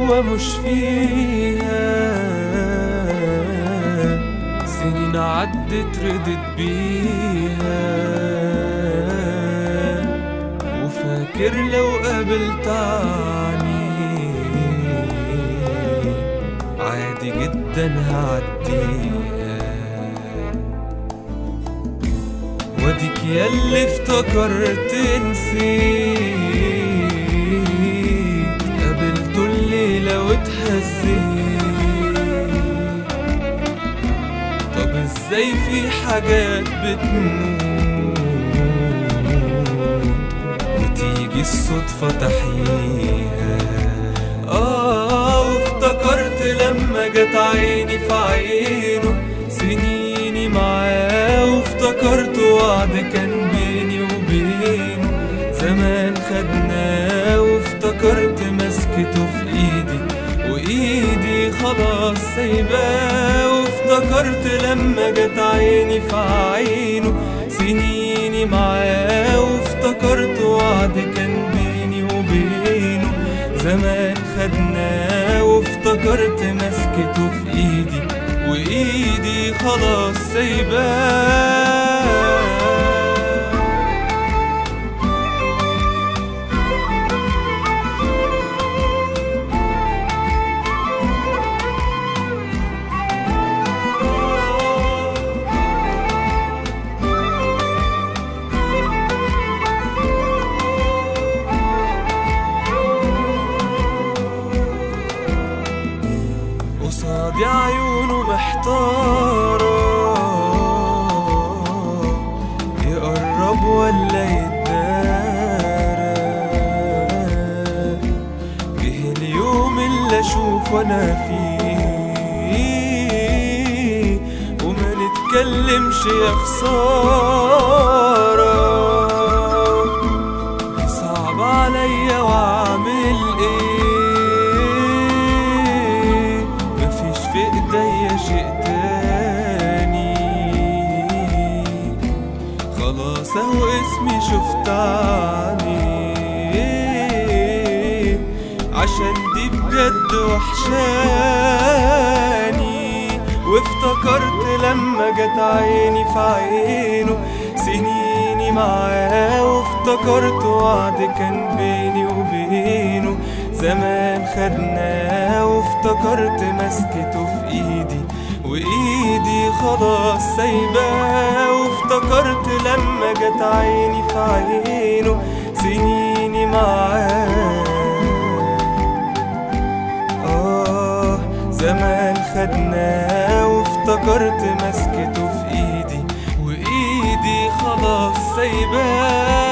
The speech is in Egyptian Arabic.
هو مش فيها سنين عدت ردت بيها وفاكر لو قابلت عني عادي جدا هعديها واديك ياللي افتكرت نسيت قابلته الليلة واتهزيت طب ازاي في حاجات بتموت وتيجي الصدفة تحييها اه وافتكرت لما جت عيني في عينه سنيني معاه وافتكرت وعد كان بيني وبينه زمان خدناه وافتكرت مسكته في ايدي وايدي خلاص سايباه وافتكرت لما جت عيني في عينه سنيني معاه وافتكرت وعد كان بيني وبينه زمان خدناه وافتكرت مسكته في ايدي وايدي خلاص سايباه قصادي عيونه محتارة يقرب ولا يتدارى جه اليوم اللي اشوف وانا فيه وما نتكلمش يا خسارة صعب عليا واعمل ايه مفيش في ايديا شيء تاني خلاص اهو اسمي شفت عليه عشان دي بجد وحشاني وافتكرت لما جت عيني في عينه سنيني معاه وافتكرت وعد كان بيني وبينه زمان خدناه وافتكرت مسكته في ايدي وايدي خلاص سايباه وافتكرت لما جت عيني في عينه سنيني معاه آه زمان خدناه وافتكرت مسكته في ايدي وايدي خلاص سايباه